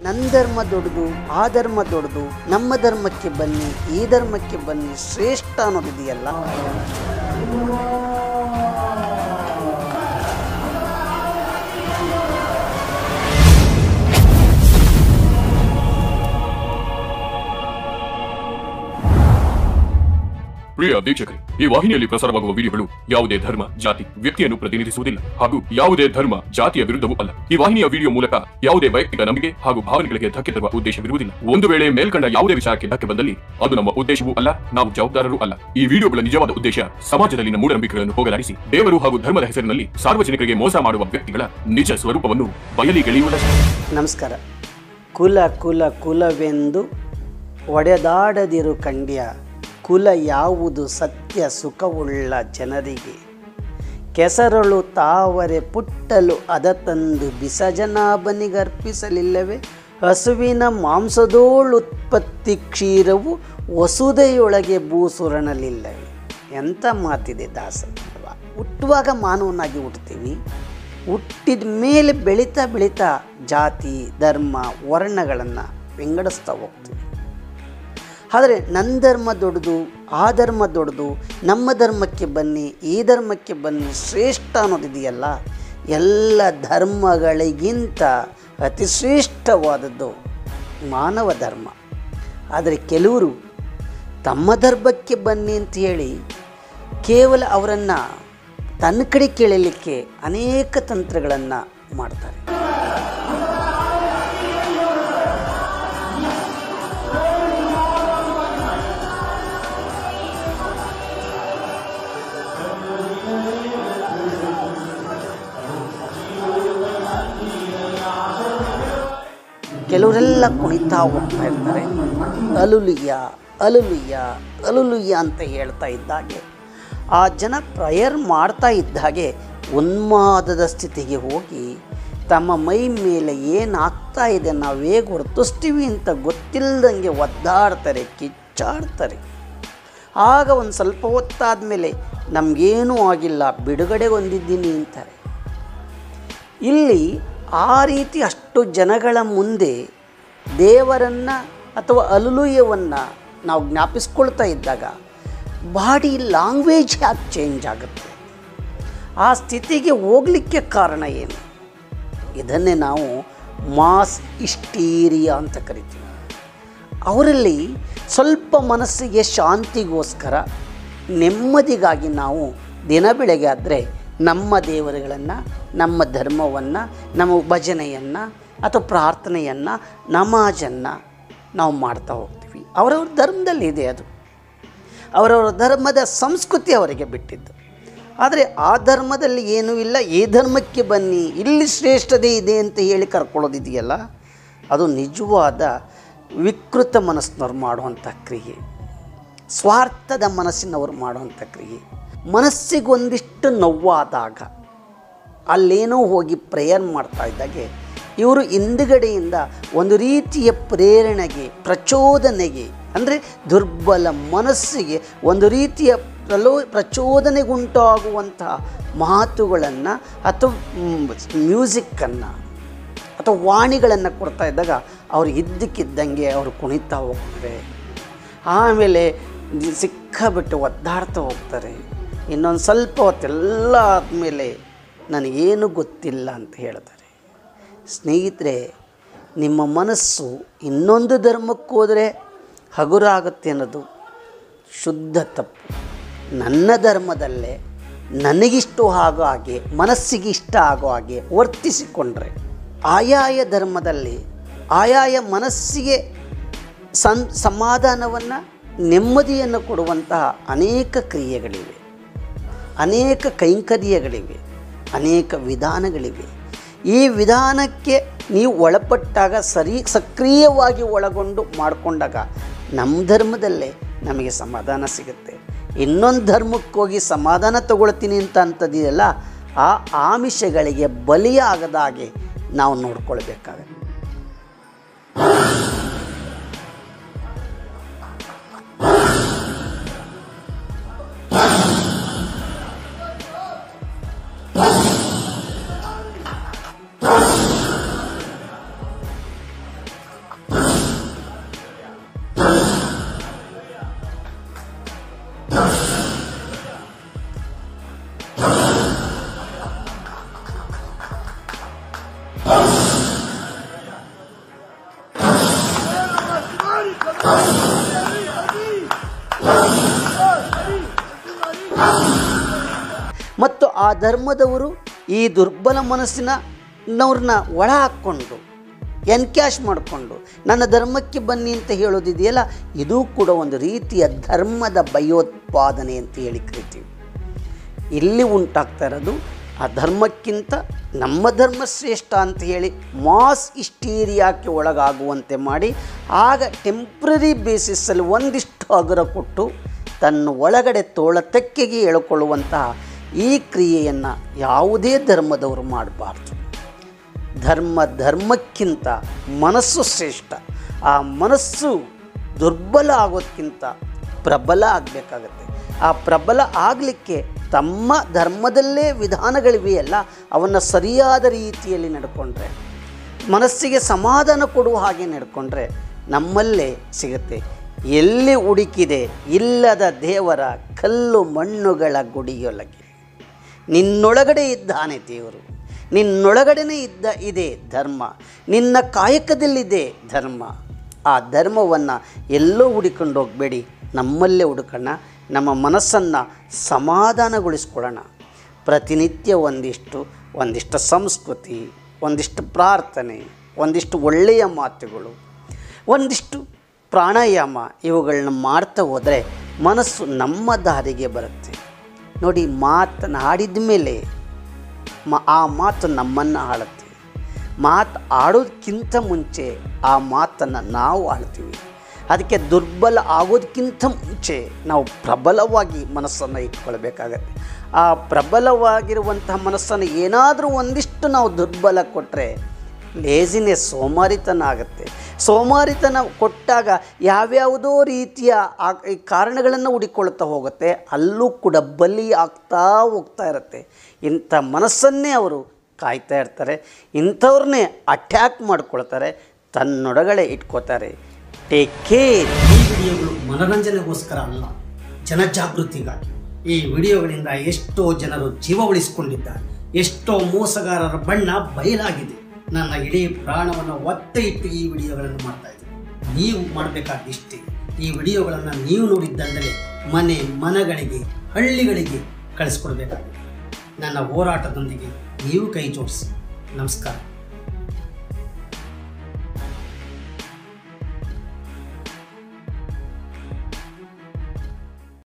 ನನ್ನ ಧರ್ಮ ದೊಡ್ಡದು ಆ ಧರ್ಮ ದೊಡ್ಡದು ನಮ್ಮ ಧರ್ಮಕ್ಕೆ ಬನ್ನಿ ಈ ಧರ್ಮಕ್ಕೆ ಬನ್ನಿ ಶ್ರೇಷ್ಠ ಅನ್ನೋದಿದೆಯಲ್ಲ ಪ್ರಿಯ ವೀಕ್ಷಕರೇ ಈ ವಾಹಿನಿಯಲ್ಲಿ ಪ್ರಸಾರವಾಗುವ ವಿಡಿಯೋಗಳು ಯಾವುದೇ ಧರ್ಮ ಜಾತಿ ವ್ಯಕ್ತಿಯನ್ನು ಪ್ರತಿನಿಧಿಸುವುದಿಲ್ಲ ಹಾಗೂ ಯಾವುದೇ ಧರ್ಮ ಜಾತಿಯ ವಿರುದ್ಧವೂ ಅಲ್ಲ ಈ ವಾಹಿನಿಯ ವಿಡಿಯೋ ಮೂಲಕ ಯಾವುದೇ ವೈಯಕ್ತಿಕ ನಂಬಿಕೆ ಹಾಗೂ ಭಾವನೆಗಳಿಗೆ ಧಕ್ಕೆ ತರುವ ಉದ್ದೇಶವಿರುವುದಿಲ್ಲ ಒಂದು ವೇಳೆ ಮೇಲ್ಕಂಡ ಯಾವುದೇ ವಿಷಯಕ್ಕೆ ಧಕ್ಕೆ ಬಂದಲ್ಲಿ ಅದು ನಮ್ಮ ಉದ್ದೇಶವೂ ಅಲ್ಲ ನಾವು ಜವಾಬ್ದಾರರೂ ಅಲ್ಲ ಈ ವಿಡಿಯೋಗಳ ನಿಜವಾದ ಉದ್ದೇಶ ಸಮಾಜದಲ್ಲಿನ ಮೂಢನಂಬಿಕೆಗಳನ್ನು ಹೋಗಲಾಡಿಸಿ ದೇವರು ಹಾಗೂ ಧರ್ಮದ ಹೆಸರಿನಲ್ಲಿ ಸಾರ್ವಜನಿಕರಿಗೆ ಮೋಸ ಮಾಡುವ ವ್ಯಕ್ತಿಗಳ ನಿಜ ಸ್ವರೂಪವನ್ನು ಬಯಲಿಗೆಳೆಯುವುದಷ್ಟೇ ನಮಸ್ಕಾರ ಕುಲ ಕುಲ ಕುಲವೆಂದು ಒಡೆದಾಡದಿರು ಕಂಡ್ಯ ಕುಲ ಯಾವುದು ಸತ್ಯ ಸುಖವುಳ್ಳ ಜನರಿಗೆ ಕೆಸರಳು ತಾವರೆ ಪುಟ್ಟಲು ಅದ ತಂದು ಬಿಸಜನಾಭನಿಗರ್ಪಿಸಲಿಲ್ಲವೇ ಹಸುವಿನ ಮಾಂಸದೋಳುತ್ಪತ್ತಿ ಕ್ಷೀರವು ವಸುದೆಯೊಳಗೆ ಭೂಸುರಣಲಿಲ್ಲವೇ ಎಂಥ ಮಾತಿದೆ ದಾಸ ಹುಟ್ಟುವಾಗ ಮಾನವನಾಗಿ ಹುಟ್ಟುತ್ತೀವಿ ಹುಟ್ಟಿದ ಮೇಲೆ ಬೆಳೀತಾ ಬೆಳೀತಾ ಜಾತಿ ಧರ್ಮ ವರ್ಣಗಳನ್ನು ವಿಂಗಡಿಸ್ತಾ ಹೋಗ್ತೀವಿ ಆದರೆ ನನ್ನ ಧರ್ಮ ದೊಡ್ಡದು ಆ ಧರ್ಮ ದೊಡ್ಡದು ನಮ್ಮ ಧರ್ಮಕ್ಕೆ ಬನ್ನಿ ಈ ಧರ್ಮಕ್ಕೆ ಬನ್ನಿ ಶ್ರೇಷ್ಠ ಅನ್ನೋದಿದೆಯಲ್ಲ ಎಲ್ಲ ಧರ್ಮಗಳಿಗಿಂತ ಅತಿ ಶ್ರೇಷ್ಠವಾದದ್ದು ಮಾನವ ಧರ್ಮ ಆದರೆ ಕೆಲವರು ತಮ್ಮ ಧರ್ಮಕ್ಕೆ ಬನ್ನಿ ಅಂತ ಹೇಳಿ ಕೇವಲ ಅವರನ್ನು ತನ್ನ ಕಡೆ ಕೇಳಲಿಕ್ಕೆ ಅನೇಕ ತಂತ್ರಗಳನ್ನು ಮಾಡ್ತಾರೆ ಕೆಲವರೆಲ್ಲ ಕುಣಿತಾ ಹೋಗ್ತಾ ಇರ್ತಾರೆ ಅಲುಲಿಯ ಅಲುಲಿಯ ಅಲುಲಿಯ ಅಂತ ಹೇಳ್ತಾ ಇದ್ದಾಗೆ ಆ ಜನ ಪ್ರಯರ್ ಮಾಡ್ತಾ ಇದ್ದಾಗೆ ಉನ್ಮಾದದ ಸ್ಥಿತಿಗೆ ಹೋಗಿ ತಮ್ಮ ಮೈ ಮೇಲೆ ಏನಾಗ್ತಾ ಇದೆ ನಾವು ಹೇಗೆ ವರ್ತಿಸ್ತೀವಿ ಅಂತ ಗೊತ್ತಿಲ್ಲದಂಗೆ ಒದ್ದಾಡ್ತಾರೆ ಕಿಚ್ಚಾಡ್ತಾರೆ ಆಗ ಒಂದು ಸ್ವಲ್ಪ ಹೊತ್ತಾದ ಮೇಲೆ ನಮಗೇನೂ ಆಗಿಲ್ಲ ಬಿಡುಗಡೆ ಹೊಂದಿದ್ದೀನಿ ಅಂತಾರೆ ಇಲ್ಲಿ ಆ ರೀತಿ ಅಷ್ಟು ಜನಗಳ ಮುಂದೆ ದೇವರನ್ನು ಅಥವಾ ಅಲುಲುಯವನ್ನು ನಾವು ಜ್ಞಾಪಿಸ್ಕೊಳ್ತಾ ಇದ್ದಾಗ ಬಾಡಿ ಲ್ಯಾಂಗ್ವೇಜ್ ಯಾಕೆ ಚೇಂಜ್ ಆಗುತ್ತೆ ಆ ಸ್ಥಿತಿಗೆ ಹೋಗಲಿಕ್ಕೆ ಕಾರಣ ಏನು ಇದನ್ನೇ ನಾವು ಮಾಸ್ ಇಸ್ಟೀರಿಯಾ ಅಂತ ಕರಿತೀವಿ ಅವರಲ್ಲಿ ಸ್ವಲ್ಪ ಮನಸ್ಸಿಗೆ ಶಾಂತಿಗೋಸ್ಕರ ನೆಮ್ಮದಿಗಾಗಿ ನಾವು ದಿನ ಬೆಳಗ್ಗೆ ಆದರೆ ನಮ್ಮ ದೇವರುಗಳನ್ನು ನಮ್ಮ ಧರ್ಮವನ್ನು ನಮ್ಮ ಭಜನೆಯನ್ನು ಅಥವಾ ಪ್ರಾರ್ಥನೆಯನ್ನು ನಮಾಜನ್ನು ನಾವು ಮಾಡ್ತಾ ಹೋಗ್ತೀವಿ ಅವರವ್ರ ಧರ್ಮದಲ್ಲಿ ಇದೆ ಅದು ಅವರವರ ಧರ್ಮದ ಸಂಸ್ಕೃತಿ ಅವರಿಗೆ ಬಿಟ್ಟಿದ್ದು ಆದರೆ ಆ ಧರ್ಮದಲ್ಲಿ ಏನೂ ಇಲ್ಲ ಈ ಧರ್ಮಕ್ಕೆ ಬನ್ನಿ ಇಲ್ಲಿ ಶ್ರೇಷ್ಠತೆ ಇದೆ ಅಂತ ಹೇಳಿ ಕರ್ಕೊಳ್ಳೋದಿದೆಯಲ್ಲ ಅದು ನಿಜವಾದ ವಿಕೃತ ಮನಸ್ಸಿನವ್ರು ಮಾಡುವಂಥ ಕ್ರಿಯೆ ಸ್ವಾರ್ಥದ ಮನಸ್ಸಿನವರು ಮಾಡುವಂಥ ಕ್ರಿಯೆ ಮನಸ್ಸಿಗೊಂದಿಷ್ಟು ನೋವಾದಾಗ ಅಲ್ಲೇನೋ ಹೋಗಿ ಪ್ರೇಯರ್ ಮಾಡ್ತಾ ಇದ್ದಾಗೆ ಇವರು ಹಿಂದುಗಡೆಯಿಂದ ಒಂದು ರೀತಿಯ ಪ್ರೇರಣೆಗೆ ಪ್ರಚೋದನೆಗೆ ಅಂದರೆ ದುರ್ಬಲ ಮನಸ್ಸಿಗೆ ಒಂದು ರೀತಿಯ ಪ್ರಲೋ ಪ್ರಚೋದನೆಗುಂಟಾಗುವಂತಹ ಮಾತುಗಳನ್ನು ಅಥವಾ ಮ್ಯೂಸಿಕ್ಕನ್ನು ಅಥವಾ ವಾಣಿಗಳನ್ನು ಕೊಡ್ತಾ ಇದ್ದಾಗ ಅವರು ಇದ್ದಕ್ಕಿದ್ದಂಗೆ ಅವರು ಕುಣಿತಾ ಹೋಗ್ತಾರೆ ಆಮೇಲೆ ಸಿಕ್ಕಾಬಿಟ್ಟು ಒದ್ದಾಡ್ತಾ ಹೋಗ್ತಾರೆ ಇನ್ನೊಂದು ಸ್ವಲ್ಪ ಹೊತ್ತೆಲ್ಲ ಆದಮೇಲೆ ನನಗೇನು ಗೊತ್ತಿಲ್ಲ ಅಂತ ಹೇಳ್ತಾರೆ ಸ್ನೇಹಿತರೆ ನಿಮ್ಮ ಮನಸ್ಸು ಇನ್ನೊಂದು ಧರ್ಮಕ್ಕೆ ಹೋದರೆ ಹಗುರ ಆಗುತ್ತೆ ಅನ್ನೋದು ಶುದ್ಧ ತಪ್ಪು ನನ್ನ ಧರ್ಮದಲ್ಲೇ ನನಗಿಷ್ಟು ಆಗೋ ಹಾಗೆ ಮನಸ್ಸಿಗೆ ಇಷ್ಟ ಆಗೋ ಹಾಗೆ ವರ್ತಿಸಿಕೊಂಡ್ರೆ ಆಯಾಯ ಧರ್ಮದಲ್ಲಿ ಆಯಾಯ ಮನಸ್ಸಿಗೆ ಸಂ ಸಮಾಧಾನವನ್ನು ನೆಮ್ಮದಿಯನ್ನು ಕೊಡುವಂತಹ ಅನೇಕ ಕ್ರಿಯೆಗಳಿವೆ ಅನೇಕ ಕೈಂಕರ್ಯಗಳಿವೆ ಅನೇಕ ವಿಧಾನಗಳಿವೆ ಈ ವಿಧಾನಕ್ಕೆ ನೀವು ಒಳಪಟ್ಟಾಗ ಸರಿ ಸಕ್ರಿಯವಾಗಿ ಒಳಗೊಂಡು ಮಾಡಿಕೊಂಡಾಗ ನಮ್ಮ ಧರ್ಮದಲ್ಲೇ ನಮಗೆ ಸಮಾಧಾನ ಸಿಗುತ್ತೆ ಇನ್ನೊಂದು ಧರ್ಮಕ್ಕೆ ಹೋಗಿ ಸಮಾಧಾನ ತಗೊಳ್ತೀನಿ ಅಂತ ಅಂತದಿದೆಯಲ್ಲ ಆ ಆಮಿಷಗಳಿಗೆ ಬಲಿಯಾಗದ ಹಾಗೆ ನಾವು ನೋಡ್ಕೊಳ್ಬೇಕಾಗತ್ತೆ ಮತ್ತು ಆ ಧರ್ಮದವರು ಈ ದುರ್ಬಲ ಮನಸ್ಸಿನವ್ರನ್ನ ಒಳ ಹಾಕ್ಕೊಂಡು ಎನ್ಕ್ಯಾಶ್ ಮಾಡಿಕೊಂಡು ನನ್ನ ಧರ್ಮಕ್ಕೆ ಬನ್ನಿ ಅಂತ ಹೇಳೋದಿದೆಯಲ್ಲ ಇದು ಕೂಡ ಒಂದು ರೀತಿಯ ಧರ್ಮದ ಭಯೋತ್ಪಾದನೆ ಅಂತ ಹೇಳಿ ಕರಿತೀವಿ ಇಲ್ಲಿ ಉಂಟಾಗ್ತಾ ಇರೋದು ಆ ಧರ್ಮಕ್ಕಿಂತ ನಮ್ಮ ಧರ್ಮ ಶ್ರೇಷ್ಠ ಅಂತ ಹೇಳಿ ಮಾಸ್ ಇಸ್ಟೀರಿಯಾಕ್ಕೆ ಒಳಗಾಗುವಂತೆ ಮಾಡಿ ಆಗ ಟೆಂಪ್ರರಿ ಬೇಸಿಸಲ್ಲಿ ಒಂದಿಷ್ಟು ಹಗುರ ಕೊಟ್ಟು ತನ್ನ ಒಳಗಡೆ ತೋಳ ತೆಕ್ಕೆಗೆ ಎಳ್ಕೊಳ್ಳುವಂತಹ ಈ ಕ್ರಿಯೆಯನ್ನು ಯಾವುದೇ ಧರ್ಮದವರು ಮಾಡಬಾರ್ದು ಧರ್ಮ ಧರ್ಮಕ್ಕಿಂತ ಮನಸ್ಸು ಶ್ರೇಷ್ಠ ಆ ಮನಸ್ಸು ದುರ್ಬಲ ಆಗೋದಕ್ಕಿಂತ ಪ್ರಬಲ ಆಗಬೇಕಾಗತ್ತೆ ಆ ಪ್ರಬಲ ಆಗಲಿಕ್ಕೆ ತಮ್ಮ ಧರ್ಮದಲ್ಲೇ ವಿಧಾನಗಳಿವೆಯಲ್ಲ ಅವನ್ನು ಸರಿಯಾದ ರೀತಿಯಲ್ಲಿ ನಡ್ಕೊಂಡ್ರೆ ಮನಸ್ಸಿಗೆ ಸಮಾಧಾನ ಕೊಡುವ ಹಾಗೆ ನಡ್ಕೊಂಡ್ರೆ ನಮ್ಮಲ್ಲೇ ಸಿಗುತ್ತೆ ಎಲ್ಲಿ ಹುಡುಕಿದೆ ಇಲ್ಲದ ದೇವರ ಕಲ್ಲು ಮಣ್ಣುಗಳ ಗುಡಿಯೊಳಗೆ ನಿನ್ನೊಳಗಡೆ ಇದ್ದಾನೆ ದೇವರು ನಿನ್ನೊಳಗಡೆನೇ ಇದ್ದ ಇದೆ ಧರ್ಮ ನಿನ್ನ ಕಾಯಕದಲ್ಲಿದೆ ಧರ್ಮ ಆ ಧರ್ಮವನ್ನು ಎಲ್ಲೋ ಹುಡುಕೊಂಡು ಹೋಗಬೇಡಿ ನಮ್ಮಲ್ಲೇ ಹುಡುಕೋಣ ನಮ್ಮ ಮನಸ್ಸನ್ನು ಸಮಾಧಾನಗೊಳಿಸ್ಕೊಳ್ಳೋಣ ಪ್ರತಿನಿತ್ಯ ಒಂದಿಷ್ಟು ಒಂದಿಷ್ಟು ಸಂಸ್ಕೃತಿ ಒಂದಿಷ್ಟು ಪ್ರಾರ್ಥನೆ ಒಂದಿಷ್ಟು ಒಳ್ಳೆಯ ಮಾತುಗಳು ಒಂದಿಷ್ಟು ಪ್ರಾಣಾಯಾಮ ಇವುಗಳನ್ನ ಮಾಡ್ತಾ ಹೋದರೆ ಮನಸ್ಸು ನಮ್ಮ ದಾರಿಗೆ ಬರುತ್ತೆ ನೋಡಿ ಮಾತನಾಡಿದ ಮೇಲೆ ಮ ಆ ಮಾತು ನಮ್ಮನ್ನು ಆಳುತ್ತೆ ಮಾತು ಆಡೋದಕ್ಕಿಂತ ಮುಂಚೆ ಆ ಮಾತನ್ನು ನಾವು ಆಳ್ತೀವಿ ಅದಕ್ಕೆ ದುರ್ಬಲ ಆಗೋದಕ್ಕಿಂತ ಮುಂಚೆ ನಾವು ಪ್ರಬಲವಾಗಿ ಮನಸ್ಸನ್ನು ಇಟ್ಕೊಳ್ಬೇಕಾಗತ್ತೆ ಆ ಪ್ರಬಲವಾಗಿರುವಂತಹ ಮನಸ್ಸನ್ನು ಏನಾದರೂ ಒಂದಿಷ್ಟು ನಾವು ದುರ್ಬಲ ಕೊಟ್ಟರೆ ಲೇಜಿನೆಸ್ ಸೋಮಾರಿತನ ಆಗುತ್ತೆ ಸೋಮಾರಿತನ ಕೊಟ್ಟಾಗ ಯಾವ್ಯಾವುದೋ ರೀತಿಯ ಆ ಈ ಕಾರಣಗಳನ್ನು ಹುಡಿಕೊಳ್ತಾ ಹೋಗುತ್ತೆ ಅಲ್ಲೂ ಕೂಡ ಬಲಿ ಆಗ್ತಾ ಹೋಗ್ತಾ ಇರುತ್ತೆ ಇಂಥ ಮನಸ್ಸನ್ನೇ ಅವರು ಕಾಯ್ತಾ ಇರ್ತಾರೆ ಇಂಥವ್ರನ್ನೇ ಅಟ್ಯಾಕ್ ಮಾಡ್ಕೊಳ್ತಾರೆ ತನ್ನೊಳಗಡೆ ಇಟ್ಕೋತಾರೆ ಟೇಕ್ ಕೇರ್ ಈ ವಿಡಿಯೋಗಳು ಮನರಂಜನೆಗೋಸ್ಕರ ಅಲ್ಲ ಜನಜಾಗೃತಿಗಾಗಿ ಈ ವಿಡಿಯೋಗಳಿಂದ ಎಷ್ಟೋ ಜನರು ಜೀವ ಉಳಿಸಿಕೊಂಡಿದ್ದಾರೆ ಎಷ್ಟೋ ಮೋಸಗಾರರ ಬಣ್ಣ ಬಯಲಾಗಿದೆ ನನ್ನ ಇಡೀ ಪ್ರಾಣವನ್ನು ಒತ್ತೆ ಇಟ್ಟು ಈ ವಿಡಿಯೋಗಳನ್ನು ಮಾಡ್ತಾ ಇದ್ದೀನಿ ನೀವು ಮಾಡಬೇಕಾದ ಇಷ್ಟೇ ಈ ವಿಡಿಯೋಗಳನ್ನು ನೀವು ನೋಡಿದ್ದಲ್ಲದೆ ಮನೆ ಮನಗಳಿಗೆ ಹಳ್ಳಿಗಳಿಗೆ ಕಳಿಸ್ಕೊಡ್ಬೇಕಾಗಿದೆ ನನ್ನ ಹೋರಾಟದೊಂದಿಗೆ ನೀವು ಕೈ ಜೋಡಿಸಿ ನಮಸ್ಕಾರ